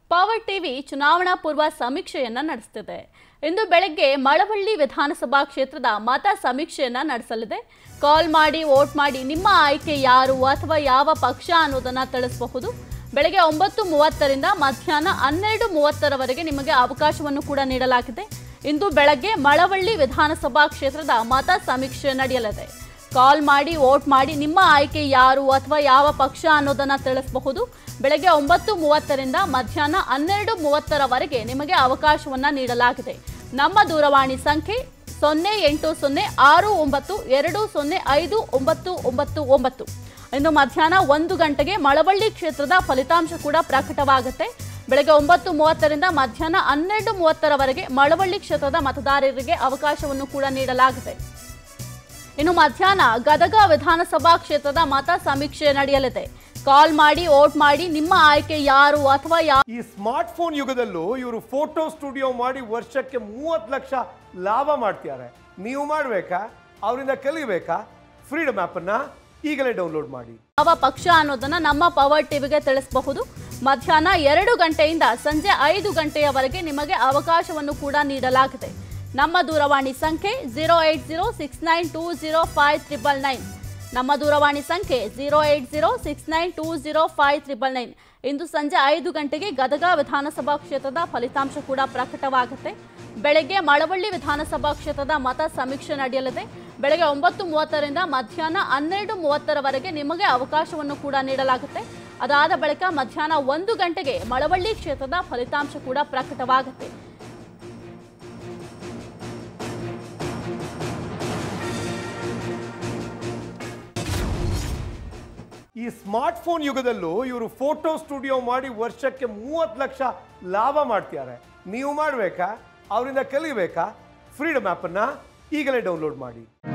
power TV ಚುನಾವಣಾ ಪೂರ್ವ ಸಮೀಕ್ಷೆಯನ್ನ ನಡೆಸುತ್ತಿದೆ ಇಂದು ಬೆಳಗ್ಗೆ ಮಳವಳ್ಳಿ ವಿಧಾನಸಭಾ ಕ್ಷೇತ್ರದ ಮತ ಸಮೀಕ್ಷೆಯನ್ನ ನಡೆಸಲಿದೆ ಕಾಲ್ ಮಾಡಿ ವೋಟ್ ಮಾಡಿ ನಿಮ್ಮ ಆಯ್ಕೆ ಯಾರು ಅಥವಾ ಯಾವ ಪಕ್ಷ ಅನ್ನೋದನ್ನ ತಿಳಿಸಬಹುದು ಬೆಳಗ್ಗೆ ಒಂಬತ್ತು ಮೂವತ್ತರಿಂದ ಮಧ್ಯಾಹ್ನ ಹನ್ನೆರಡು ಮೂವತ್ತರವರೆಗೆ ನಿಮಗೆ ಅವಕಾಶವನ್ನು ಕೂಡ ನೀಡಲಾಗಿದೆ ಇಂದು ಬೆಳಗ್ಗೆ ಮಳವಳ್ಳಿ ವಿಧಾನಸಭಾ ಕ್ಷೇತ್ರದ ಮತ ಸಮೀಕ್ಷೆ ನಡೆಯಲಿದೆ ಕಾಲ್ ಮಾಡಿ ವೋಟ್ ಮಾಡಿ ನಿಮ್ಮ ಆಯ್ಕೆ ಯಾರು ಅಥವಾ ಯಾವ ಪಕ್ಷ ಅನ್ನೋದನ್ನ ತಿಳಿಸಬಹುದು ಬೆಳಗ್ಗೆ ಒಂಬತ್ತು ಮೂವತ್ತರಿಂದ ಮಧ್ಯಾಹ್ನ ಹನ್ನೆರಡು ಮೂವತ್ತರವರೆಗೆ ನಿಮಗೆ ಅವಕಾಶವನ್ನ ನೀಡಲಾಗಿದೆ ನಮ್ಮ ದೂರವಾಣಿ ಸಂಖ್ಯೆ ಸೊನ್ನೆ ಎಂಟು ಸೊನ್ನೆ ಆರು ಒಂಬತ್ತು ಎರಡು ಸೊನ್ನೆ ಐದು ಒಂಬತ್ತು ಒಂಬತ್ತು ಒಂಬತ್ತು ಇನ್ನು ಮಧ್ಯಾಹ್ನ ಒಂದು ಗಂಟೆಗೆ ಮಳವಳ್ಳಿ ಕ್ಷೇತ್ರದ ಫಲಿತಾಂಶ ಕೂಡ ಪ್ರಕಟವಾಗುತ್ತೆ ಬೆಳಗ್ಗೆ ಒಂಬತ್ತು ಮೂವತ್ತರಿಂದ ಮಧ್ಯಾಹ್ನ ಹನ್ನೆರಡು ಮೂವತ್ತರವರೆಗೆ ಮಳವಳ್ಳಿ ಕ್ಷೇತ್ರದ ಮತದಾರರಿಗೆ ಅವಕಾಶವನ್ನು ಕೂಡ ನೀಡಲಾಗಿದೆ ಇನ್ನು ಮಧ್ಯಾಹ್ನ ಗದಗ ವಿಧಾನಸಭಾ ಕ್ಷೇತ್ರದ ಮತ ಸಮೀಕ್ಷೆ ನಡೆಯಲಿದೆ ಕಾಲ್ ಮಾಡಿ ವೋಟ್ ಮಾಡಿ ನಿಮ್ಮ ಆಯ್ಕೆ ಯಾರು ಅಥವಾ ಯಾವ ಈ ಸ್ಮಾರ್ಟ್ ಫೋನ್ ಯುಗದಲ್ಲೂ ಇವರು ಫೋಟೋ ಸ್ಟುಡಿಯೋ ಮಾಡಿ ವರ್ಷಕ್ಕೆ ಮೂವತ್ತು ಲಕ್ಷ ಲಾಭ ಮಾಡ್ತಿದ್ದಾರೆ ನೀವು ಮಾಡಬೇಕಾ ಅವರಿಂದ ಕಲಿಬೇಕಾ ಫ್ರೀಡಮ್ ಆ್ಯಪನ್ನು ಈಗಲೇ ಡೌನ್ಲೋಡ್ ಮಾಡಿ ಯಾವ ಪಕ್ಷ ಅನ್ನೋದನ್ನ ನಮ್ಮ ಪವರ್ ಟಿವಿಗೆ ತಿಳಿಸಬಹುದು ಮಧ್ಯಾಹ್ನ ಎರಡು ಗಂಟೆಯಿಂದ ಸಂಜೆ ಐದು ಗಂಟೆಯವರೆಗೆ ನಿಮಗೆ ಅವಕಾಶವನ್ನು ಕೂಡ ನೀಡಲಾಗಿದೆ ನಮ್ಮ ದೂರವಾಣಿ ಸಂಖ್ಯೆ zero eight zero six nine two zero five triple nine ನಮ್ಮ ದೂರವಾಣಿ ಸಂಖ್ಯೆ zero eight zero six nine two zero five triple nine ಇಂದು ಸಂಜೆ ಐದು ಗಂಟೆಗೆ ಗದಗ ವಿಧಾನಸಭಾ ಕ್ಷೇತ್ರದ ಫಲಿತಾಂಶ ಕೂಡ ಪ್ರಕಟವಾಗುತ್ತೆ ಬೆಳಗ್ಗೆ ಮಳವಳ್ಳಿ ವಿಧಾನಸಭಾ ಕ್ಷೇತ್ರದ ಮತ ಸಮೀಕ್ಷೆ ನಡೆಯಲಿದೆ ಬೆಳಗ್ಗೆ ಒಂಬತ್ತು ಮೂವತ್ತರಿಂದ ಮಧ್ಯಾಹ್ನ ಹನ್ನೆರಡು ಮೂವತ್ತರವರೆಗೆ ನಿಮಗೆ ಅವಕಾಶವನ್ನು ಕೂಡ ನೀಡಲಾಗುತ್ತೆ ಅದಾದ ಬಳಿಕ ಮಧ್ಯಾಹ್ನ ಒಂದು ಗಂಟೆಗೆ ಮಳವಳ್ಳಿ ಕ್ಷೇತ್ರದ ಫಲಿತಾಂಶ ಕೂಡ ಪ್ರಕಟವಾಗುತ್ತೆ ಈ ಸ್ಮಾರ್ಟ್ ಫೋನ್ ಯುಗದಲ್ಲೂ ಇವರು ಫೋಟೋ ಸ್ಟುಡಿಯೋ ಮಾಡಿ ವರ್ಷಕ್ಕೆ ಮೂವತ್ತು ಲಕ್ಷ ಲಾಭ ಮಾಡ್ತಿದ್ದಾರೆ ನೀವು ಮಾಡಬೇಕಾ ಅವರಿಂದ ಕಲಿಬೇಕಾ ಫ್ರೀಡಮ್ ಆ್ಯಪನ್ನು ಈಗಲೇ ಡೌನ್ಲೋಡ್ ಮಾಡಿ